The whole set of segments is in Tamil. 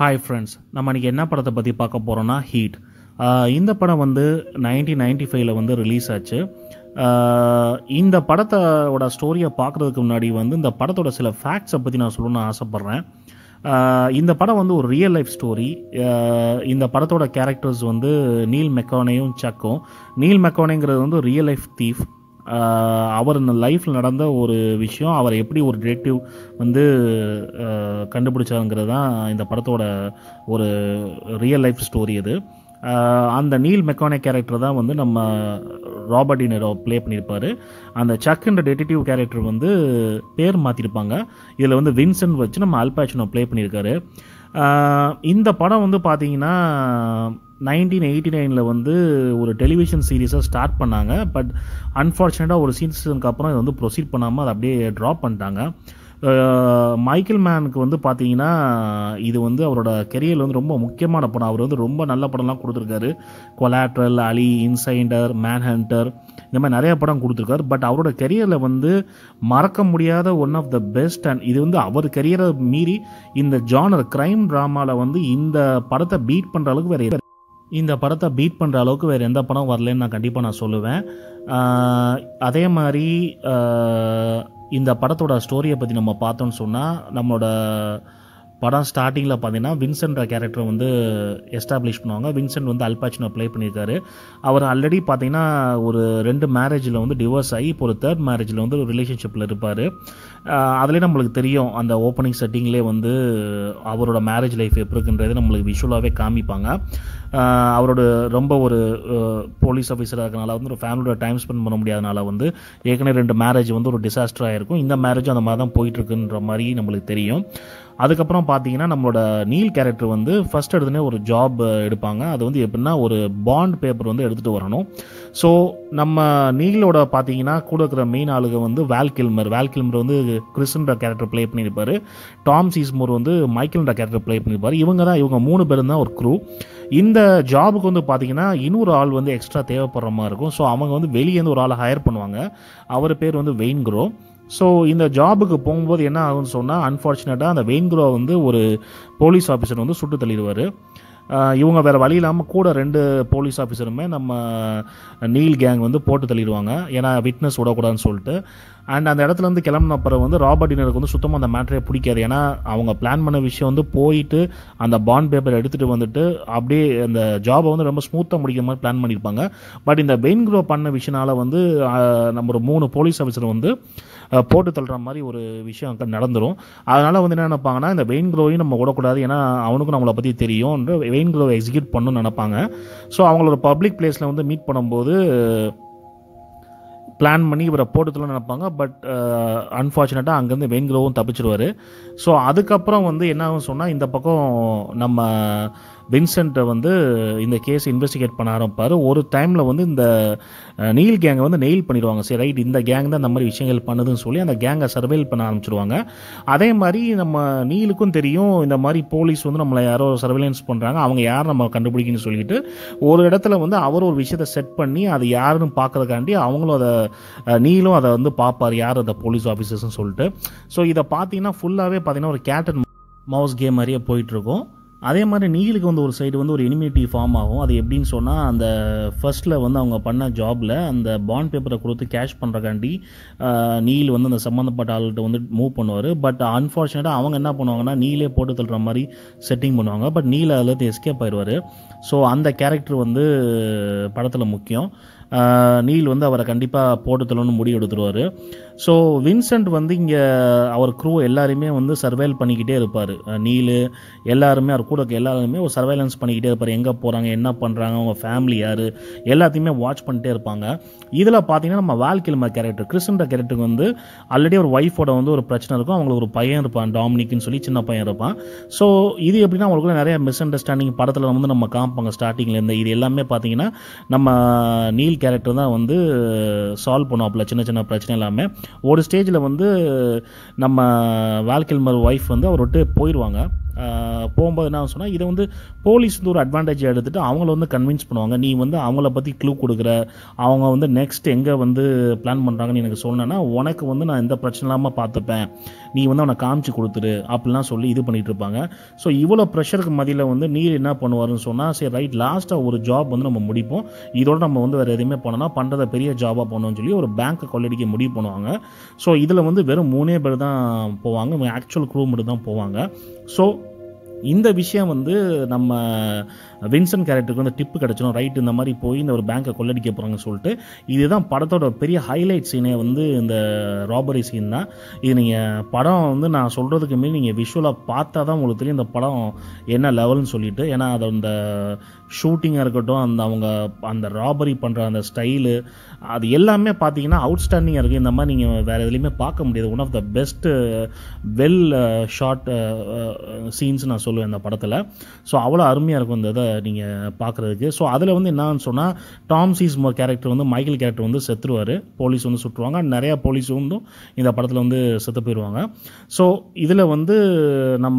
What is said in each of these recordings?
ஹாய் ஃப்ரெண்ட்ஸ் நம்ம இன்றைக்கி என்ன படத்தை பற்றி பார்க்க போகிறோன்னா ஹீட் இந்த படம் வந்து நைன்டீன் நைன்டி ஃபைவ்ல வந்து ரிலீஸ் ஆச்சு ஆஹ் இந்த படத்தோட ஸ்டோரியை பார்க்குறதுக்கு முன்னாடி வந்து இந்த படத்தோட சில ஃபேக்ட்ஸை பற்றி நான் சொல்லணும்னு ஆசைப்பட்றேன் ஆஹ் இந்த படம் வந்து ஒரு ரியல் லைஃப் ஸ்டோரி இந்த படத்தோட கேரக்டர்ஸ் வந்து நீல் மெக்கானையும் சக்கும் நீல் மெக்கானைங்கிறது வந்து ரியல் லைஃப் தீஃப் அவர் இந்த லைஃப்பில் நடந்த ஒரு விஷயம் அவர் எப்படி ஒரு டிடெக்டிவ் வந்து ஆஹ் கண்டுபிடிச்சாங்கிறது தான் இந்த படத்தோட ஒரு ரியல் லைஃப் ஸ்டோரி இது ஆஹ் அந்த நீல் மெக்கானிக் கேரக்டர் தான் வந்து நம்ம ராபர்ட் டினரோ ப்ளே பண்ணியிருப்பார் அந்த சக்குன்ற டெடிட்டிவ் கேரக்டர் வந்து பேர் மாற்றிருப்பாங்க இதில் வந்து வின்சென்ட் வச்சு நம்ம அல்பாச்சினோ ப்ளே பண்ணியிருக்காரு ஆஹ் இந்த படம் வந்து பார்த்தீங்கன்னா நைன்டீன் எயிட்டி நைனில் வந்து ஒரு டெலிவிஷன் சீரீஸாக ஸ்டார்ட் பண்ணாங்க பட் அன்ஃபார்ச்சுனேட்டாக ஒரு சீசனுக்கு அப்புறம் இதை வந்து ப்ரொசீட் பண்ணாமல் அதை அப்படியே ட்ராப் பண்ணிட்டாங்க அஹ் மைக்கேல் மேனுக்கு வந்து பார்த்தீங்கன்னா இது வந்து அவரோட கெரியரில் வந்து ரொம்ப முக்கியமான படம் அவர் வந்து ரொம்ப நல்ல படம்லாம் கொடுத்துருக்காரு Collateral Ali Insider Manhunter இந்த மாதிரி நிறைய படம் கொடுத்துருக்காரு பட் அவரோட கெரியரில் வந்து மறக்க முடியாத one of the best and இது வந்து அவர் கெரியரை மீறி இந்த ஜானர் க்ரைம் ட்ராமாவில் வந்து இந்த படத்தை பீட் பண்ணுற அளவுக்கு வேறு இந்த படத்தை பீட் பண்ணுற அளவுக்கு வேறு எந்த படம் வரலன்னு நான் கண்டிப்பாக நான் சொல்லுவேன் ஆஹ் அதே மாதிரி ஆஹ் இந்த படத்தோட ஸ்டோரியை பற்றி நம்ம பார்த்தோம்னு சொன்னால் நம்மளோட படம் ஸ்டார்டிங்கில் பார்த்தீங்கன்னா வின்சென்ட்ற கேரக்டர் வந்து எஸ்டாப்ளிஷ் பண்ணுவாங்க வின்சென்ட் வந்து அல்பாச்சினோ ப்ளே பண்ணியிருக்காரு அவர் ஆல்ரெடி பார்த்தீங்கன்னா ஒரு ரெண்டு மேரேஜில் வந்து டிவோர்ஸ் ஆகி இப்போ ஒரு தேர்ட் மேரேஜில் வந்து ஒரு ரிலேஷன்ஷிப்பில் இருப்பார் அதுலேயே நம்மளுக்கு தெரியும் அந்த ஓப்பனிங் செட்டிங்லேயே வந்து அவரோட மேரேஜ் லைஃப் எப்படி இருக்குன்றது நம்மளுக்கு விஷுவலாகவே காமிப்பாங்க ஆஹ் அவரோட ரொம்ப ஒரு போலீஸ் ஆஃபீஸராக இருக்கனால வந்து ஒரு ஃபேமிலியோட டைம் ஸ்பெண்ட் பண்ண முடியாதனால வந்து ஏற்கனவே ரெண்டு மேரேஜ் வந்து ஒரு டிசாஸ்டர் ஆகிருக்கும் இந்த மேரேஜும் அந்த மாதிரி தான் போயிட்டுருக்குன்ற மாதிரி நம்மளுக்கு தெரியும் அதுக்கப்புறம் பார்த்தீங்கன்னா நம்மளோட நீல் கேரக்டர் வந்து ஃபஸ்ட் எடுத்துனே ஒரு ஜாப் எடுப்பாங்க அது வந்து எப்படின்னா ஒரு பாண்ட் பேப்பர் வந்து எடுத்துகிட்டு வரணும் ஸோ நம்ம நீலோட பார்த்தீங்கன்னா கூட இருக்கிற மெயின் ஆளுக வந்து வேல் கில்மர் வேல் கில்மர் வந்து கிறிஸ்ன்ற கேரக்டர் ப்ளே பண்ணியிருப்பார் டாம் சீஸ்மோர் வந்து மைக்கேல்ன்ற கேரக்டர் ப்ளே பண்ணியிருப்பார் இவங்க தான் இவங்க மூணு பேரும் தான் ஒரு க்ரூ இந்த ஜாபுக்கு வந்து பார்த்தீங்கன்னா இன்னொரு ஆள் வந்து எக்ஸ்ட்ரா தேவைப்படுற மாதிரி இருக்கும் ஸோ அவங்க வந்து வெளியேருந்து ஒரு ஆளை ஹையர் பண்ணுவாங்க அவர் பேர் வந்து வெயின் குரோ ஸோ இந்த ஜாபுக்கு போகும்போது என்ன ஆகும்னு சொன்னால் அன்ஃபார்ச்சுனேட்டாக அந்த வெயின் குரோ வந்து ஒரு போலீஸ் ஆஃபீஸர் வந்து சுட்டு தள்ளிடுவார் இவங்க வேறு வழி இல்லாமல் கூட ரெண்டு போலீஸ் ஆஃபீஸருமே நம்ம நீல் கேங் வந்து போட்டு தள்ளிடுவாங்க ஏன்னா விட்னஸ் விடக்கூடாதுன்னு சொல்லிட்டு அண்ட் அந்த இடத்துல இருந்து கிளம்புன அப்புறம் வந்து ராபர்ட் டினருக்கு வந்து சுத்தமாக அந்த மேட்டரே பிடிக்காது ஏன்னா அவங்க பிளான் பண்ண விஷயம் வந்து போயிட்டு அந்த பாண்ட் பேப்பர் எடுத்துகிட்டு வந்துட்டு அப்படியே அந்த ஜாபை வந்து ரொம்ப ஸ்மூத்தாக முடிக்கிற மாதிரி பிளான் பண்ணியிருப்பாங்க பட் இந்த வெயின் க்ரோ பண்ண விஷயனால வந்து நம்ம ஒரு மூணு போலீஸ் ஆஃபீஸர் வந்து போட்டு தள்ளுற மாதிரி ஒரு விஷயம் அங்கே நடந்துடும் அதனால் வந்து என்ன நினைப்பாங்கன்னா இந்த வெயின் க்ரோவையும் நம்ம விடக்கூடாது ஏன்னா அவனுக்கும் நம்மளை பற்றி தெரியும் வெயின் க்ரோவை எக்ஸிக்யூட் பண்ணணும்னு நினைப்பாங்க ஸோ அவங்களோட பப்ளிக் பிளேஸில் வந்து மீட் பண்ணும்போது பிளான் பண்ணி இவரை போட்டுத்தலாம் நினைப்பாங்க பட் அன்ஃபார்ச்சுனேட்டாக அங்கேருந்து வெயின் க்ரோவும் தப்பிச்சிருவார் ஸோ அதுக்கப்புறம் வந்து என்ன ஆகும் சொன்னால் இந்த பக்கம் நம்ம வின்சென்ட்டை வந்து இந்த கேஸ் இன்வெஸ்டிகேட் பண்ண ஆரம்பிப்பார் ஒரு டைமில் வந்து இந்த நீல் கேங்கை வந்து நெயில் பண்ணிடுவாங்க சரி ரைட் இந்த கேங் தான் இந்த மாதிரி விஷயங்கள் பண்ணுதுன்னு சொல்லி அந்த கேங்கை சர்வேல் பண்ண ஆரம்பிச்சிருவாங்க அதே மாதிரி நம்ம நீலுக்கும் தெரியும் இந்த மாதிரி போலீஸ் வந்து நம்மளை யாரோ சர்வேலன்ஸ் பண்ணுறாங்க அவங்க யார் நம்ம கண்டுபிடிக்கணும்னு சொல்லிட்டு ஒரு இடத்துல வந்து அவர் ஒரு விஷயத்தை செட் பண்ணி அது யாருன்னு பார்க்கறதுக்காண்டி அவங்களும் அதை நீலும் அதை வந்து பார்ப்பார் யார் அந்த போலீஸ் ஆஃபீஸர்ஸ்னு சொல்லிட்டு ஸோ இதை பார்த்தீங்கன்னா ஃபுல்லாகவே பார்த்தீங்கன்னா ஒரு கேட் அண்ட் மவுஸ் கேம் மாதிரியே போயிட்டுருக்கும் அதே மாதிரி நீலுக்கு வந்து ஒரு சைடு வந்து ஒரு இனிமிட்டி ஃபார்ம் ஆகும் அது எப்படின்னு சொன்னால் அந்த ஃபர்ஸ்ட்டில் வந்து அவங்க பண்ண ஜாபில் அந்த பாண்ட் பேப்பரை கொடுத்து கேஷ் பண்ணுறக்காண்டி நீல் வந்து அந்த சம்மந்தப்பட்ட ஆள்கிட்ட வந்து மூவ் பண்ணுவார் பட் அன்ஃபார்ச்சுனேட்டாக அவங்க என்ன பண்ணுவாங்கன்னா நீலே போட்டு தள்ளுற மாதிரி செட்டிங் பண்ணுவாங்க பட் நீல் அதில் எஸ்கேப் ஆயிடுவார் ஸோ அந்த கேரக்டர் வந்து படத்தில் முக்கியம் நீல் வந்து அவரை கண்டிப்பாக போட்டு தள்ளணும்னு முடிவு எடுத்துருவார் ஸோ வின்சென்ட் வந்து இங்கே அவர் க்ரூ எல்லாருமே வந்து சர்வேல் பண்ணிக்கிட்டே இருப்பார் நீல் எல்லாருமே அவர் கூட இருக்க எல்லாருமே ஒரு சர்வேலன்ஸ் பண்ணிக்கிட்டே இருப்பார் எங்கே போகிறாங்க என்ன பண்ணுறாங்க அவங்க ஃபேமிலி யார் எல்லாத்தையுமே வாட்ச் பண்ணிட்டே இருப்பாங்க இதில் பார்த்தீங்கன்னா நம்ம வாழ்க்கையில் கேரக்டர் கிறிஸ்டன்ற கேரக்டருக்கு வந்து ஆல்ரெடி ஒரு ஒய்ஃபோட வந்து ஒரு பிரச்சனை இருக்கும் அவங்களுக்கு ஒரு பையன் இருப்பான் டாமினிக்னு சொல்லி சின்ன பையன் இருப்பான் ஸோ இது எப்படின்னா அவங்களுக்குள்ள நிறைய மிஸ் அண்டர்ஸ்டாண்டிங் படத்தில் வந்து நம்ம காமிப்பாங்க ஸ்டார்டிங்லேருந்து இது எல்லாமே பார்த்தீங்கன்னா நம்ம நீல் கேரக்டர் தான் வந்து சால்வ் பண்ணுவாப்பில் சின்ன சின்ன பிரச்சனை எல்லாமே ஒரு ஸ்டேஜில் வந்து நம்ம வால்கில்மர் ஒய்ஃப் வந்து அவர் விட்டு போயிடுவாங்க ஆஹ் போகும்போது என்ன சொன்னால் இதை வந்து போலீஸ் வந்து ஒரு அட்வான்டேஜ் எடுத்துகிட்டு அவங்கள வந்து கன்வின்ஸ் பண்ணுவாங்க நீ வந்து அவங்கள பற்றி க்ளூ கொடுக்குற அவங்க வந்து நெக்ஸ்ட் எங்கே வந்து பிளான் பண்ணுறாங்கன்னு எனக்கு சொன்னேன்னா உனக்கு வந்து நான் எந்த பிரச்சனை இல்லாமல் பார்த்துப்பேன் நீ வந்து அவனை காமிச்சு கொடுத்துரு அப்படிலாம் சொல்லி இது பண்ணிட்டு இருப்பாங்க ஸோ இவ்வளோ ப்ரெஷருக்கு மதியில் வந்து நீர் என்ன பண்ணுவாருன்னு சொன்னால் சரி ரைட் லாஸ்ட்டாக ஒரு ஜாப் வந்து நம்ம முடிப்போம் இதோட நம்ம வந்து வேறு எதுவுமே பண்ணோம்னா பண்ணுறத பெரிய ஜாபாக பண்ணோம்னு சொல்லி ஒரு பேங்க்கை கொள்ளடிக்க முடிவு பண்ணுவாங்க ஸோ இதில் வந்து வெறும் மூணே பேர் தான் போவாங்க ஆக்சுவல் க்ரூ மட்டும் தான் போவாங்க ஸோ இந்த விஷயம் வந்து நம்ம வின்சன் கேரக்டருக்கு வந்து டிப்பு கிடச்சிடும் ரைட் இந்த மாதிரி போய் இந்த ஒரு பேங்க்கை கொள்ளடிக்க போகிறாங்கன்னு சொல்லிட்டு இதுதான் படத்தோட பெரிய ஹைலைட் சீனே வந்து இந்த ராபரி சீன் தான் இது நீங்கள் படம் வந்து நான் சொல்கிறதுக்கு மீறி நீங்கள் விஷுவலாக பார்த்தா தான் உங்களுக்கு தெரியும் இந்த படம் என்ன லெவல்னு சொல்லிட்டு ஏன்னா அது அந்த ஷூட்டிங்காக இருக்கட்டும் அந்த அவங்க அந்த ராபரி பண்ணுற அந்த ஸ்டைலு அது எல்லாமே பார்த்தீங்கன்னா அவுட்ஸ்டாண்டிங்காக இருக்குது இந்த மாதிரி நீங்கள் வேறு எதுலேயுமே பார்க்க முடியாது one of the best well shot scenes நான் சொல்லுவேன் இந்த படத்தில் ஸோ அவ்வளோ அருமையாக இருக்கும் இந்த இதை நீங்கள் பார்க்குறதுக்கு ஸோ அதில் வந்து என்னன்னு சொன்னால் டாம் சீஸ்மோர் கேரக்டர் வந்து மைக்கேல் கேரக்டர் வந்து செத்துருவார் போலீஸ் வந்து சுட்டுருவாங்க நிறையா போலீஸ் வந்து இந்த படத்தில் வந்து செத்து போயிடுவாங்க ஸோ இதில் வந்து நம்ம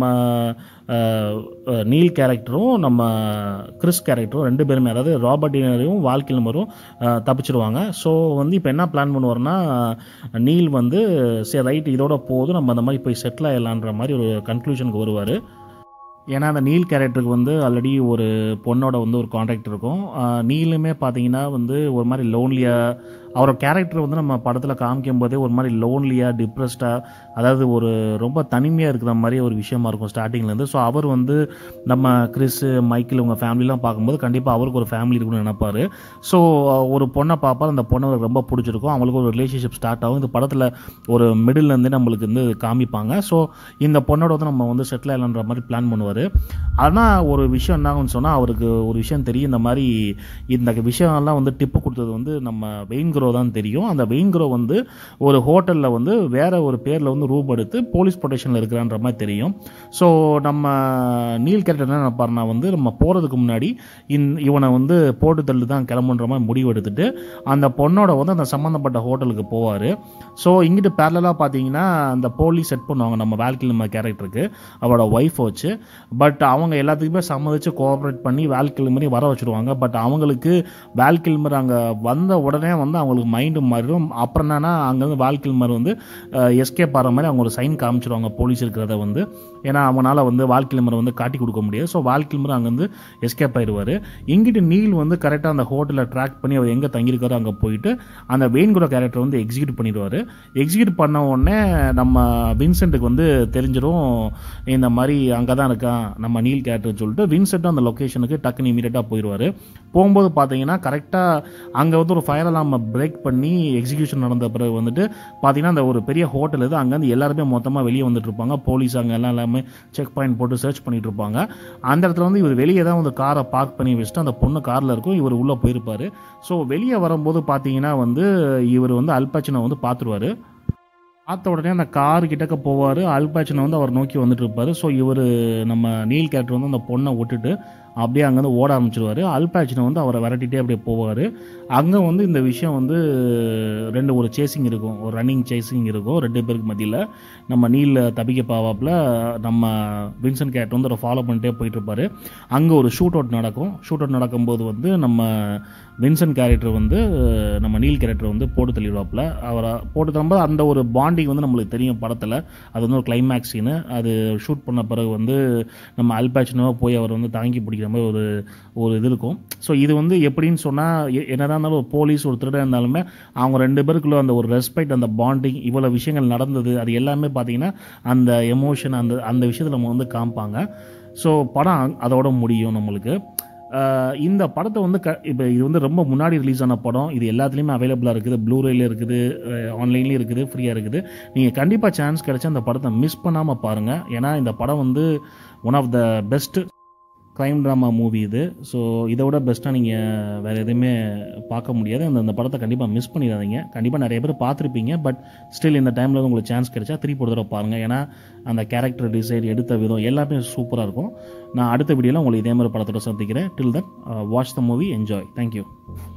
அஹ், அஹ், நீல் கேரக்டரும் நம்ம கிறிஸ் கேரக்டரும் ரெண்டு பேருமே அதாவது ராபர்ட் டினரையும் வாழ்க்கையிலும் தப்பிச்சிருவாங்க ஸோ வந்து இப்போ என்ன பிளான் பண்ணுவார்னா நீல் வந்து சரி ரைட் இதோட போதும் நம்ம அந்த மாதிரி போய் செட்டில் ஆயிடலான்ற மாதிரி ஒரு கன்க்ளூஷனுக்கு வருவார் ஏன்னா அந்த நீல் கேரக்டருக்கு வந்து ஆல்ரெடி ஒரு பொண்ணோட வந்து ஒரு கான்ட்ராக்ட் இருக்கும் ஆஹ் நீலுமே பார்த்தீங்கன்னா வந்து ஒரு மாதிரி லோன்லியாக அவரோட கேரக்டர் வந்து நம்ம படத்தில் காமிக்கும் போதே ஒரு மாதிரி லோன்லியாக டிப்ரெஸ்டாக அதாவது ஒரு ரொம்ப தனிமையாக இருக்கிற மாதிரி ஒரு விஷயமா இருக்கும் ஸ்டார்டிங்லேருந்து ஸோ அவர் வந்து நம்ம கிறிஸ் மைக்கேல் உங்கள் ஃபேமிலிலாம் பார்க்கும்போது கண்டிப்பாக அவருக்கு ஒரு ஃபேமிலி இருக்குன்னு நினைப்பார் ஸோ ஒரு பொண்ணை பார்ப்பார் அந்த பொண்ணை அவருக்கு ரொம்ப பிடிச்சிருக்கும் அவங்களுக்கு ஒரு ரிலேஷன்ஷிப் ஸ்டார்ட் ஆகும் இந்த படத்தில் ஒரு மிடில்லேருந்தே நம்மளுக்கு வந்து காமிப்பாங்க ஸோ இந்த பொண்ணோட வந்து நம்ம வந்து செட்டில் ஆகலான்ற மாதிரி பிளான் பண்ணுவார் ஆனால் ஒரு விஷயம் என்னாகும்னு சொன்னால் அவருக்கு ஒரு விஷயம் தெரியும் இந்த மாதிரி இந்த விஷயம்லாம் வந்து டிப்பு கொடுத்தது வந்து நம்ம வெயின் க்ரோ தான் தெரியும் அந்த வெயின் க்ரோ வந்து ஒரு ஹோட்டலில் வந்து வேற ஒரு பேரில் வந்து ரூம் எடுத்து போலீஸ் ப்ரொடெக்ஷனில் இருக்கிறான்ற மாதிரி தெரியும் ஸோ நம்ம நீல் கேரக்டர் என்ன நினைப்பாருனா வந்து நம்ம போகிறதுக்கு முன்னாடி இன் இவனை வந்து போட்டு தள்ளு தான் கிளம்புன்ற மாதிரி முடிவு எடுத்துட்டு அந்த பொண்ணோட வந்து அந்த சம்மந்தப்பட்ட ஹோட்டலுக்கு போவார் ஸோ இங்கிட்டு பேரலாக பார்த்தீங்கன்னா அந்த போலீஸ் செட் பண்ணுவாங்க நம்ம வேல்கில் நம்ம கேரக்டருக்கு அவரோட ஒய்ஃப் வச்சு பட் அவங்க எல்லாத்துக்குமே சம்மதிச்சு கோஆப்ரேட் பண்ணி வேல் கில்மரி வர வச்சுருவாங்க பட் அவங்களுக்கு வேல் கில்மர் அங்கே வந்த உடனே வந்து அவங்களுக்கு மைண்டு மாறிடும் அப்புறம் என்னன்னா அங்கேருந்து வேல் கில்மர் வந்து எஸ்கேப் ஆகிற மாதிரி அவங்க ஒரு சைன் காமிச்சிருவாங்க போலீஸ் இருக்கிறத வந்து ஏன்னா அவனால் வந்து வால் கில்மரை வந்து காட்டி கொடுக்க முடியாது ஸோ வால் கில்மர் அங்கேருந்து எஸ்கேப் ஆயிடுவார் இங்கிட்டு நீல் வந்து கரெக்டாக அந்த ஹோட்டலில் ட்ராக் பண்ணி அவர் எங்கே தங்கியிருக்காரோ அங்கே போயிட்டு அந்த வெயின்குட கேரக்டர் வந்து எக்ஸிக்யூட் பண்ணிடுவார் எக்ஸிக்யூட் பண்ண உடனே நம்ம வின்சென்ட்டுக்கு வந்து தெரிஞ்சிடும் இந்த மாதிரி அங்கே தான் இருக்கான் நம்ம நீல் கேரக்டர்னு சொல்லிட்டு வின்சென்ட்டும் அந்த லொக்கேஷனுக்கு டக்குன்னு இமீடியட்டாக போயிடுவார் போகும்போது பார்த்தீங்கன்னா கரெக்டாக அங்கே வந்து ஒரு ஃபயர் அலாமை பிரேக் பண்ணி எக்ஸிக்யூஷன் நடந்த பிறகு வந்துட்டு பார்த்தீங்கன்னா அந்த ஒரு பெரிய ஹோட்டல் இது அங்கேருந்து எல்லாருமே மொத்தமாக வெளியே வந்துட்டு இருப்பாங்க போலீஸ் அங்கே எல்லாம் எல்லாமே செக் பாயிண்ட் போட்டு சர்ச் பண்ணிட்டு இருப்பாங்க அந்த இடத்துல வந்து இவர் வெளியே தான் வந்து காரை பார்க் பண்ணி வச்சுட்டு அந்த பொண்ணு காரில் இருக்கும் இவர் உள்ளே போயிருப்பார் ஸோ வெளியே வரும்போது பார்த்தீங்கன்னா வந்து இவர் வந்து அல்பாச்சினை வந்து பார்த்துருவாரு பார்த்த உடனே அந்த கார் கிட்டக்க போவார் அல்பாச்சினை வந்து அவர் நோக்கி வந்துட்டு இருப்பார் ஸோ இவர் நம்ம நீல் கேரக்டர் வந்து அந்த பொண்ணை விட்டுட்டு அப்படியே அங்கேருந்து ஓட ஆரம்பிச்சிருவார் அல்பாச்சினை வந்து அவரை விரட்டிகிட்டே அப்படியே போவார் அங்கே வந்து இந்த விஷயம் வந்து ரெண்டு ஒரு சேசிங் இருக்கும் ஒரு ரன்னிங் சேசிங் இருக்கும் ரெண்டு பேருக்கு மத்தியில் நம்ம நீல் தபிக்க பாவாப்பில் நம்ம வின்சன் கேரக்டர் வந்து அவரை ஃபாலோ பண்ணிட்டே போயிட்டு இருப்பாரு அங்கே ஒரு ஷூட் அவுட் நடக்கும் ஷூட் அவுட் நடக்கும்போது வந்து நம்ம வின்சன் கேரக்டர் வந்து நம்ம நீல் கேரக்டர் வந்து போட்டு தள்ளிடுவாப்பில் அவரை போட்டு தள்ளும்போது அந்த ஒரு பாண்டிங் வந்து நம்மளுக்கு தெரியும் படத்தில் அது வந்து ஒரு கிளைமேக்ஸ் சீனு அது ஷூட் பண்ண பிறகு வந்து நம்ம அல்பாச்சினோ போய் அவர் வந்து தாங்கி பிடிக்கிற மாதிரி ஒரு ஒரு இது இருக்கும் ஸோ இது வந்து எப்படின்னு சொன்னால் என்னதான் இருந்தாலும் ஒரு போலீஸ் ஒரு திருடன் இருந்தாலுமே அவங்க ரெண்டு பேருக்குள்ள அந்த ஒரு ரெஸ்பெக்ட் அந்த பாண்டிங் இவ்வளோ விஷயங்கள் நடந்தது அது எல்லாமே பார்த்தீங்கன்னா அந்த எமோஷன் அந்த அந்த விஷயத்தில் நம்ம வந்து காமிப்பாங்க ஸோ படம் அதோட முடியும் நம்மளுக்கு ஆஹ் இந்த படத்தை வந்து க இப்போ இது வந்து ரொம்ப முன்னாடி ரிலீஸ் ஆன படம் இது எல்லாத்துலேயுமே அவைலபிளாக இருக்குது ப்ளூரேல இருக்குது ஆன்லைன்லேயும் இருக்குது ஃப்ரீயாக இருக்குது நீங்கள் கண்டிப்பாக சான்ஸ் கிடைச்சா அந்த படத்தை மிஸ் பண்ணாமல் பாருங்கள் ஏன்னா இந்த படம் வந்து one of the best crime drama movie இது ஸோ இதை விட பெஸ்ட்டாக நீங்கள் வேறு எதுவுமே பார்க்க முடியாது அந்த அந்த படத்தை கண்டிப்பாக மிஸ் பண்ணிடாதீங்க கண்டிப்பாக நிறைய பேர் பார்த்துருப்பீங்க பட் ஸ்டில் இந்த டைமில் வந்து உங்களுக்கு சான்ஸ் கிடைச்சா திருப்பி ஒரு தடவை பாருங்கள் ஏன்னா அந்த கேரக்டர் டிசைன் எடுத்த விதம் எல்லாமே சூப்பராக இருக்கும் நான் அடுத்த வீடியோவில் உங்களை இதே மாதிரி படத்தோட சந்திக்கிறேன் till that watch the movie enjoy thank you